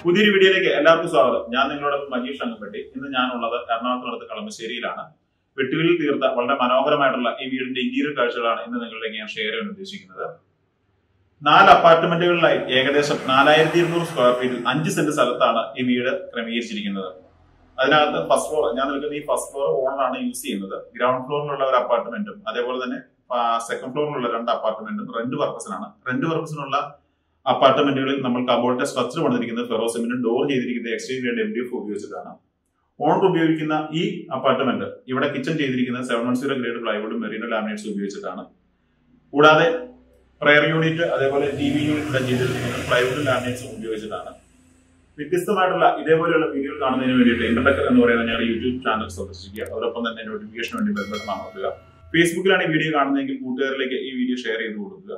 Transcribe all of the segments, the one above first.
പുതിയൊരു വീഡിയോയിലേക്ക് എല്ലാവർക്കും സ്വാഗതം ഞാൻ നിങ്ങളോട് മജീഷ് അംഗപ്പെട്ടി ഇന്ന് ഞാനുള്ളത് എറണാകുളത്തിനടുത്ത് കളമശ്ശേരിയിലാണ് വെട്ടുവിലിൽ തീർത്ത വളരെ മനോഹരമായിട്ടുള്ള ഈ വീടിന്റെ ഇന്റീരിയർ കാഴ്ചകളാണ് ഇന്ന് നിങ്ങളിലേക്ക് ഞാൻ ഷെയർ ചെയ്യാൻ ഉദ്ദേശിക്കുന്നത് നാല് അപ്പാർട്ട്മെന്റുകളിലായി ഏകദേശം നാലായിരത്തി ഇരുന്നൂറ് സ്ക്വയർ ഫീറ്റിൽ അഞ്ച് സെന്റ് സ്ഥലത്താണ് ഈ വീട് ക്രമീകരിച്ചിരിക്കുന്നത് അതിനകത്ത് ഫസ്റ്റ് ഫ്ലോർ ഞാൻ നിൽക്കുന്ന ഈ ഫസ്റ്റ് ഫ്ലോർ ഓണറാണ് യൂസ് ചെയ്യുന്നത് ഗ്രൗണ്ട് ഫ്ലോറിലുള്ള ഒരു അപ്പാർട്ട്മെന്റും അതേപോലെ തന്നെ സെക്കൻഡ് ഫ്ലോറിലുള്ള രണ്ട് അപ്പാർട്ട്മെന്റും റെന്റ് പർപ്പസിനാണ് റെന്റ് പർപ്പസിനുള്ള അപ്പാർട്ട്മെന്റുകളിൽ നമ്മൾ കബോർഡിന്റെ സ്ട്രക്ചർ പണിതിരിക്കുന്നത് ഫെറോസിമിനും ഡോർ ചെയ്തിരിക്കുന്നത് exchange grade M D F ഉപയോഗിച്ചിട്ടാണ് ഓണർ ഉപയോഗിക്കുന്ന ഈ അപ്പാർട്ട്മെന്റ് ഇവിടെ കിച്ചൺ ചെയ്തിരിക്കുന്നത് സെവൻ വൺ സീറോ ഗ്രേഡ് പ്ലൈവുഡും മെറീനോ ലാമിനേറ്റ്സ് ഉപയോഗിച്ചിട്ടാണ് കൂടാതെ പ്രയർ യൂണിറ്റ് അതേപോലെ ടി വി യൂണിറ്റ് ഇവിടെ ചെയ്തിരിക്കുന്നത് പ്ലൈവുഡും ലാമിനേറ്റ്സും ഉപയോഗിച്ചിട്ടാണ് വ്യത്യസ്തമായിട്ടുള്ള ഇതേപോലെയുള്ള വീഡിയോ കാണുന്നതിന് വേണ്ടിയിട്ട് ഇന്റർടെക് എന്ന് പറയുന്ന ഞങ്ങളുടെ യൂട്യൂബ് ചാനൽ സന്ദർശിക്കുക അതോടൊപ്പം തന്നെ നോട്ടിഫിക്കേഷൻ വേണ്ടി ബന്ധപ്പെട്ട് അമർത്തുക ഫേസ്ബുക്കിലാണ് ഈ വീഡിയോ കാണുന്നതെങ്കിൽ കൂട്ടുകാരിലേക്ക് ഈ വീഡിയോ ഷെയർ ചെയ്ത് കൊടുക്കുക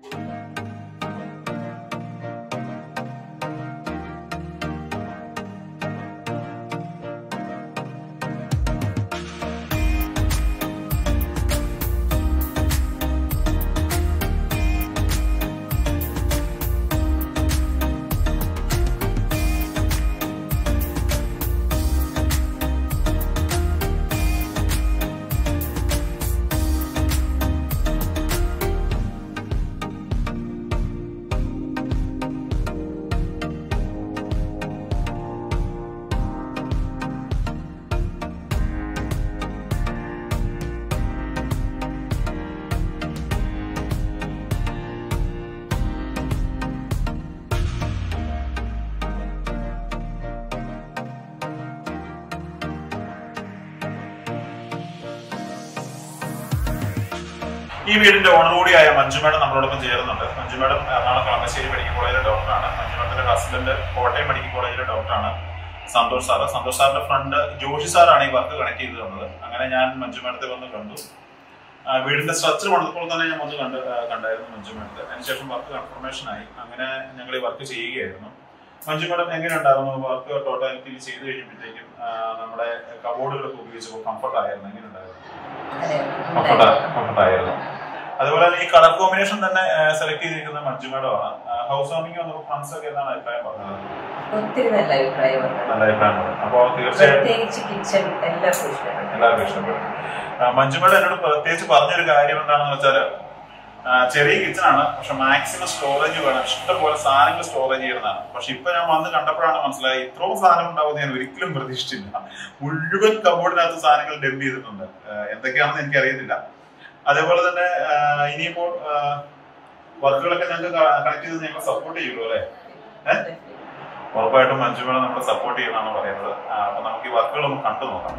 ഈ വീടിന്റെ ഓണർ കൂടിയായ മഞ്ജു മേഡം നമ്മളോടൊപ്പം ചേരുന്നുണ്ട് മഞ്ജു മേഡം എറണാകുളം കളമശ്ശേരി മെഡിക്കൽ കോളേജിലെ ഡോക്ടറാണ് മഞ്ജു മേഡത്തിന്റെ ഹസ്ബൻഡ് കോട്ടയം മെഡിക്കൽ കോളേജിലെ ഡോക്ടറാണ് സന്തോഷ് സാറ് സന്തോഷ് സാറിന്റെ ഫ്രണ്ട് ജോഷി സാറാണ് ഈ വർക്ക് കണക്ട് ചെയ്ത് തന്നത് അങ്ങനെ ഞാൻ മഞ്ജു മേഡത്തെ വന്ന് കണ്ടു ആ, വീടിന്റെ സ്ട്രക്ചർ പണിതപ്പോൾ തന്നെ ഞാൻ വന്ന് കണ്ട് ആ, കണ്ടായിരുന്നു മഞ്ജു മേഡത്തെ അതിനുശേഷം വർക്ക് കൺഫർമേഷൻ ആയി അങ്ങനെ ഞങ്ങൾ ഈ വർക്ക് ചെയ്യുകയായിരുന്നു മഞ്ജു മേഡം എങ്ങനെ ഉണ്ടായിരുന്നു വർക്ക് ടോട്ടാലിറ്റിയിൽ ചെയ്ത് കഴിഞ്ഞപ്പോഴത്തേക്കും ആ, നമ്മുടെ കബോർഡുകളൊക്കെ ഉപയോഗിച്ചപ്പോൾ കംഫർട്ട് ആയിരുന്നു എങ്ങനെ ഉണ്ടായിരുന്നു കംഫർട്ട് കംഫർട്ട് ആയിരുന്നു അതുപോലെ തന്നെ ഈ കളർ കോമ്പിനേഷൻ തന്നെ സെലക്ട് ചെയ്തിരിക്കുന്നത് മഞ്ജു മേഡമാണ് ഹൗസ് വാമിംഗ് വന്നപ്പോൾ ഫ്രണ്ട്സ് ഒക്കെ എന്താണ് അഭിപ്രായം പറഞ്ഞത് ഒത്തിരി നല്ല അഭിപ്രായമുണ്ട് നല്ല അഭിപ്രായം പറഞ്ഞു അപ്പോൾ തീർച്ചയായും പ്രത്യേകിച്ച് കിച്ചൺ എല്ലാവർക്കും ഇഷ്ടപ്പെട്ടു എല്ലാവർക്കും ഇഷ്ടപ്പെട്ടു ആ, മഞ്ജു മേഡം എന്നോട് പ്രത്യേകിച്ച് പറഞ്ഞൊരു കാര്യം എന്താണെന്ന് വെച്ചാൽ ചെറിയ കിച്ചൺ ആണ് പക്ഷെ മാക്സിമം സ്റ്റോറേജ് വേണം ഇഷ്ടംപോലെ സാധനങ്ങൾ സ്റ്റോറേജ് ചെയ്യുന്നതാണ് പക്ഷെ ഇപ്പൊ ഞാൻ വന്ന് കണ്ടപ്പോഴാണ് മനസ്സിലായി ഇത്രയും സാധനം ഉണ്ടാവും ഞാൻ ഒരിക്കലും പ്രതീക്ഷിച്ചില്ല മുഴുവൻ കബോർഡിനകത്ത് സാധനങ്ങൾ ഡംപ് ചെയ്തിട്ടുണ്ട് ആ, എന്തൊക്കെയാണെന്ന് എനിക്ക് അറിയത്തില്ല അതേപോലെ തന്നെ ആ, ഇനിയിപ്പോൾ വർക്കുകളൊക്കെ ഞങ്ങൾക്ക് കണക്ട് ചെയ്ത് ഞങ്ങൾ സപ്പോർട്ട് ചെയ്യുള്ളൂ അല്ലെ ഉറപ്പായിട്ടും മഞ്ജു മേഡം നമ്മളെ സപ്പോർട്ട് ചെയ്യണമെന്നാണ് പറയുന്നത് ആ, അപ്പൊ നമുക്ക് ഈ വർക്കുകൾ ഒന്ന് കണ്ടു നോക്കാം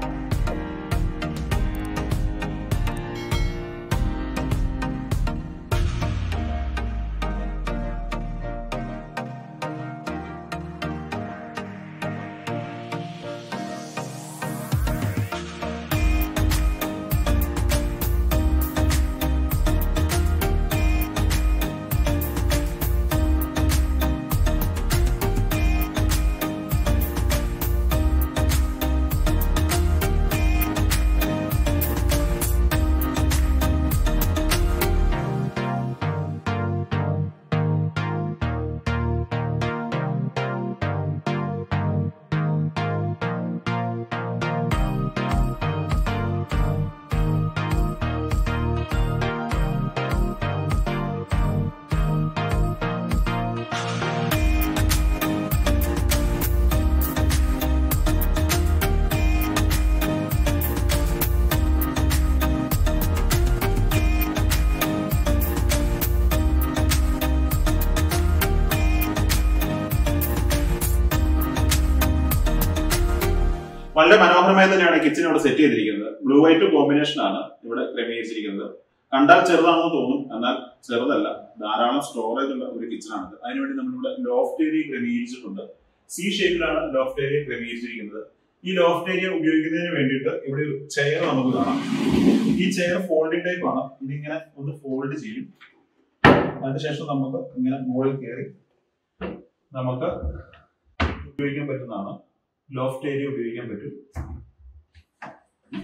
വളരെ മനോഹരമായി തന്നെയാണ് കിച്ചൺ ഇവിടെ സെറ്റ് ചെയ്തിരിക്കുന്നത് ബ്ലൂ വൈറ്റ് കോമ്പിനേഷൻ ആണ് ഇവിടെ ക്രമീകരിച്ചിരിക്കുന്നത് കണ്ടാൽ ചെറുതാണെന്ന് തോന്നും എന്നാൽ ചെറുതല്ല ധാരാളം സ്റ്റോറേജ് ഉള്ള ഒരു കിച്ചൺ ആണ് അതിനുവേണ്ടി നമ്മളിവിടെ ലോഫ്റ്റ് ഏരിയ ക്രമീകരിച്ചിട്ടുണ്ട് സി ഷേപ്പിലാണ് ലോഫ്റ്റ് ഏരിയ ക്രമീകരിച്ചിരിക്കുന്നത് ഈ ലോഫ്റ്റ് ഏരിയ ഉപയോഗിക്കുന്നതിന് വേണ്ടിയിട്ട് ഇവിടെ ഒരു ചെയർ നമുക്ക് കാണാം ഈ ചെയർ ഫോൾഡിംഗ് ടൈപ്പ് ആണ് ഇതിങ്ങനെ ഒന്ന് ഫോൾഡ് ചെയ്യും അതിനുശേഷം നമുക്ക് ഇങ്ങനെ മുകളിൽ കയറി നമുക്ക് ഉപയോഗിക്കാൻ പറ്റുന്നതാണ് ലോഫ്റ്റ് ഏരിയ ഉപയോഗിക്കാൻ പറ്റും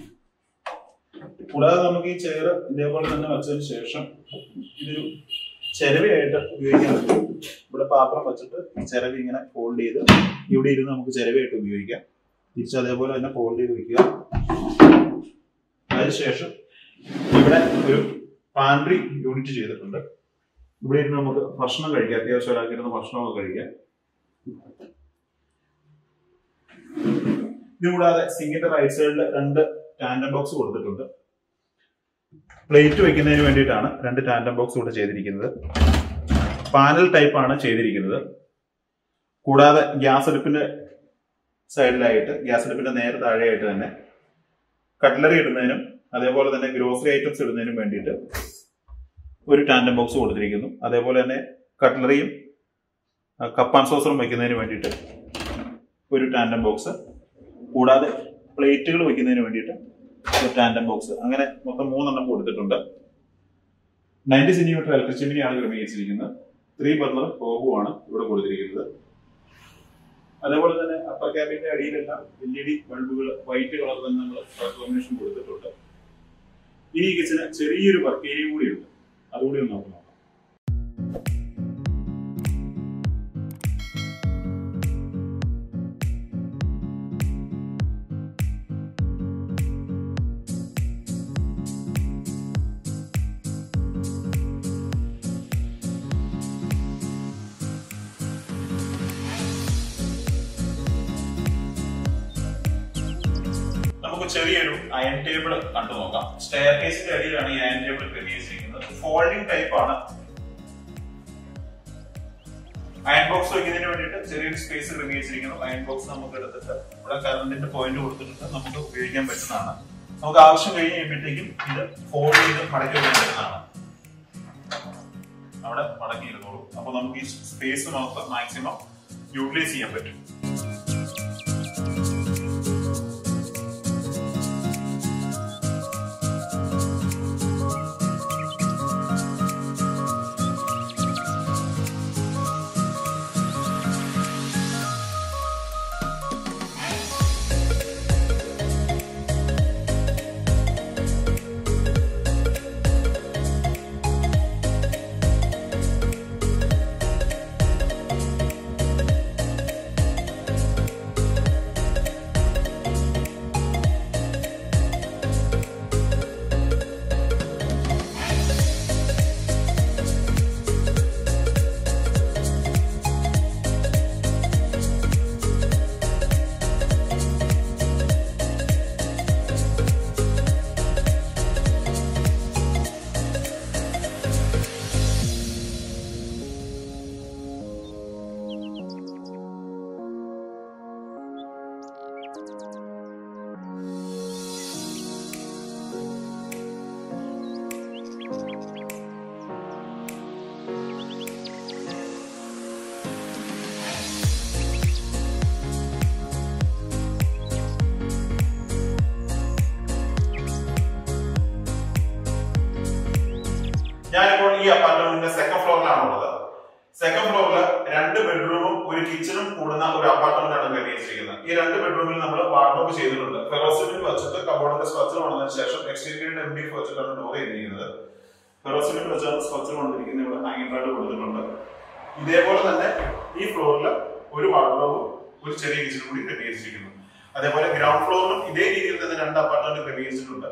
കൂടാതെ നമുക്ക് ഈ ചെയർ ഇതേപോലെ തന്നെ വെച്ചതിന് ശേഷം ഇതൊരു ചിരവയായിട്ട് ഉപയോഗിക്കാൻ പറ്റും ഇവിടെ പാത്രം വെച്ചിട്ട് ഈ ചിരവ ഇങ്ങനെ ഫോൾഡ് ചെയ്ത് ഇവിടെ ഇരുന്ന് നമുക്ക് ചിരവയായിട്ട് ഉപയോഗിക്കാം തിരിച്ച് അതേപോലെ തന്നെ ഫോൾഡ് ചെയ്ത് വെക്കുക അതിനുശേഷം ഇവിടെ ഒരു പാൻട്രി യൂണിറ്റ് ചെയ്തിട്ടുണ്ട് ഇവിടെ ഇരുന്ന് നമുക്ക് ഭക്ഷണം കഴിക്കാം അത്യാവശ്യം ഒരാൾക്കിരുന്ന് ഭക്ഷണമൊക്കെ കഴിക്കാം ഇതുകൂടാതെ സിങ്കിന്റെ റൈറ്റ് സൈഡിൽ രണ്ട് ടാൻഡം ബോക്സ് കൊടുത്തിട്ടുണ്ട് പ്ലേറ്റ് വെക്കുന്നതിന് വേണ്ടിയിട്ടാണ് രണ്ട് ടാൻഡം ബോക്സ് ഇവിടെ ചെയ്തിരിക്കുന്നത് പാനൽ ടൈപ്പ് ആണ് ചെയ്തിരിക്കുന്നത് കൂടാതെ ഗ്യാസ് അടുപ്പിന്റെ സൈഡിലായിട്ട് ഗ്യാസ് അടുപ്പിന്റെ നേരെ താഴെയായിട്ട് തന്നെ കട്ട്ലറി ഇടുന്നതിനും അതേപോലെ തന്നെ ഗ്രോസറി ഐറ്റംസ് ഇടുന്നതിനും വേണ്ടിയിട്ട് ഒരു ടാൻഡം ബോക്സ് കൊടുത്തിരിക്കുന്നു അതേപോലെ തന്നെ കട്ട്ലറിയും കപ്പാൻ സോസറും വെക്കുന്നതിന് വേണ്ടിയിട്ട് ഒരു ടാൻഡം ബോക്സ് കൂടാതെ പ്ലേറ്റുകൾ വെക്കുന്നതിന് വേണ്ടിയിട്ട് ഒരു ടാൻഡം ബോക്സ് അങ്ങനെ മൊത്തം മൂന്നെണ്ണം കൊടുത്തിട്ടുണ്ട് നയൻറ്റി സെന്റിമീറ്റർ ഇലക്ട്രിക് ചിമ്മിനിയാണ് ക്രമീകരിച്ചിരിക്കുന്നത് ത്രീ ബർണർ ആണ് ഇവിടെ കൊടുത്തിരിക്കുന്നത് അതേപോലെ തന്നെ അപ്പർ ക്യാബിന്റെ അടിയിലെല്ലാം എൽ ഇ ഡി ബൾബുകൾ വൈറ്റ് കളർ തന്നെ നമ്മൾ കോമ്പിനേഷൻ കൊടുത്തിട്ടുണ്ട് ഇനി ഈ കിച്ചന് ചെറിയൊരു വർക്ക് ഏരിയ കൂടിയുണ്ട് അതുകൂടി ഒന്ന് നമുക്ക് നോക്കാം നമുക്ക് ചെറിയൊരു അയൺ ടേബിൾ കണ്ടു നോക്കാം സ്റ്റെയർ കേസിന്റെ അടിയിലാണ് ഈ അയൺ ടേബിൾ ക്രമീകരിച്ചിരിക്കുന്നത് ഫോൾഡിംഗ് ടൈപ്പ് ആണ് അയൺ ബോക്സ് വെക്കുന്നതിന് വേണ്ടിയിട്ട് ചെറിയൊരു സ്പേസ് ക്രമീകരിച്ചിരിക്കുന്നു അയൺ ബോക്സ് നമുക്ക് എടുത്തിട്ട് ഇവിടെ കറണ്ടിന്റെ പോയിന്റ് കൊടുത്തിട്ട് നമുക്ക് ഉപയോഗിക്കാൻ പറ്റുന്നതാണ് നമുക്ക് ആവശ്യം കഴിഞ്ഞ് കഴിയുമ്പോഴത്തേക്കും ഇത് ഫോൾഡ് ചെയ്ത് മടക്കി വെക്കാൻ പറ്റുന്നതാണ് അവിടെ മടക്കി ഇരുന്നോളൂ അപ്പൊ നമുക്ക് ഈ സ്പേസ് നമുക്ക് മാക്സിമം യൂട്ടിലൈസ് ചെയ്യാൻ പറ്റും ഞാനിപ്പോൾ ഈ അപ്പാർട്ട്മെന്റിന്റെ സെക്കൻഡ് ഫ്ലോറിലാണ് ഉള്ളത് സെക്കൻഡ് ഫ്ലോറിൽ രണ്ട് ബെഡ്റൂമും ഒരു കിച്ചണും കൂടുന്ന ഒരു അപ്പാർട്ട്മെന്റ് ആണ് ക്രമീകരിച്ചിരിക്കുന്നത് ഈ രണ്ട് ബെഡ്റൂമിൽ നമ്മൾ വാർഡ്രോബ് ചെയ്തിട്ടുണ്ട് ഫെറോസിമെന്റ് വെച്ചിട്ട് കബോർഡിന്റെ സ്ട്രക്ചർ വന്നതിന് ശേഷം എക്സ്റ്റീരിയറിന്റെ എം ഡി എഫ് വെച്ചിട്ടാണ് ഡോർ ചെയ്തിരിക്കുന്നത് ഫെറോസിമെന്റ് വെച്ചാണ് സ്ട്രക്ചർ വന്നിരിക്കുന്നത് ഇവിടെ ഹാങ്ങിങ് പാഡ് കൊടുത്തിട്ടുണ്ട് ഇതേപോലെ തന്നെ ഈ ഫ്ലോറിൽ ഒരു വാർഡ്രോബും ഒരു ചെറിയ കിച്ചണും കൂടി ക്രമീകരിച്ചിരിക്കുന്നു അതേപോലെ ഗ്രൗണ്ട് ഫ്ലോറിലും ഇതേ രീതിയിൽ തന്നെ രണ്ട് അപ്പാർട്ട്മെന്റ് ക്രമീകരിച്ചിട്ടുണ്ട്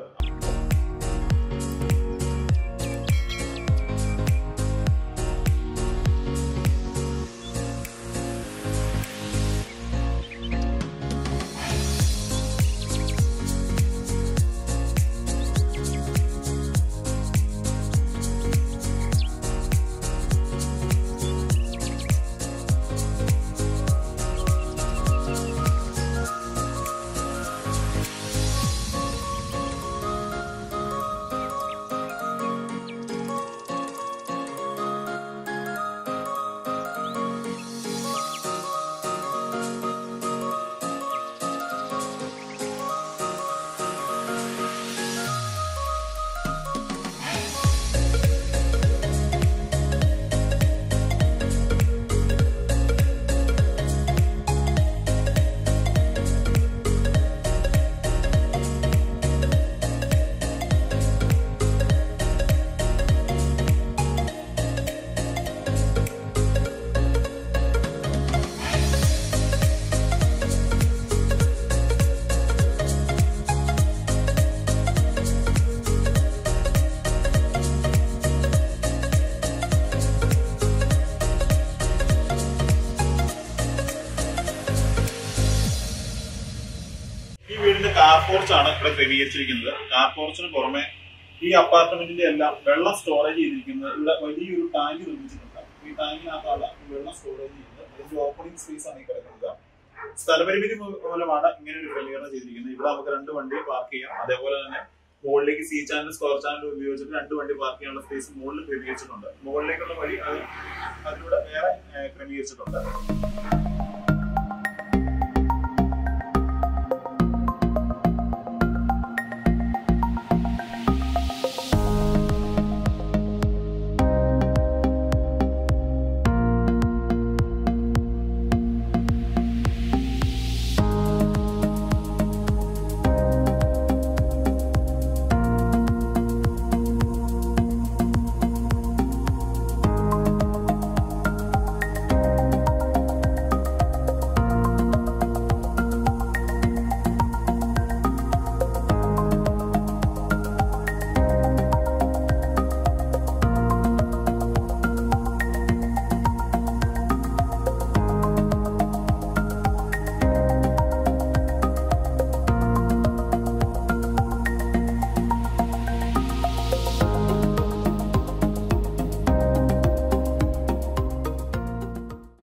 പോർച്ചാണ് ഇവിടെ ക്രമീകരിച്ചിരിക്കുന്നത് കാർ പോർച്ചിന് പുറമെ ഈ അപ്പാർട്ട്മെന്റിന്റെ എല്ലാം വെള്ളം സ്റ്റോറേജ് ചെയ്തിരിക്കുന്നത് ഇവിടെ വലിയൊരു ടാങ്ക് നിർമ്മിച്ചിട്ടുണ്ട് ഈ ടാങ്കിനകത്താണ് ഈ വെള്ളം സ്റ്റോറേജ് ചെയ്യുന്നത് അതിന്റെ ഓപ്പണിംഗ് സ്പേസ് ആണ് ഈ കിടക്കുന്നത് സ്ഥലപരിമിതി മൂ- മൂലമാണ് ഇങ്ങനെ ഒരു ക്രമീകരണം ചെയ്തിരിക്കുന്നത് ഇവിടെ നമുക്ക് രണ്ട് വണ്ടി പാർക്ക് ചെയ്യാം അതേപോലെ തന്നെ മുകളിലേക്ക് സി ചാനൽ സ്ക്വയർ ചാനൽ ഉപയോഗിച്ചിട്ട് രണ്ട് വണ്ടി പാർക്ക് ചെയ്യാനുള്ള സ്പേസ് മുകളിൽ ക്രമീകരിച്ചിട്ടുണ്ട് മുകളിലേക്കുള്ള വഴി അത് അതിലൂടെ വേറെ ഏഹ്, ക്രമീകരിച്ചിട്ടുണ്ട്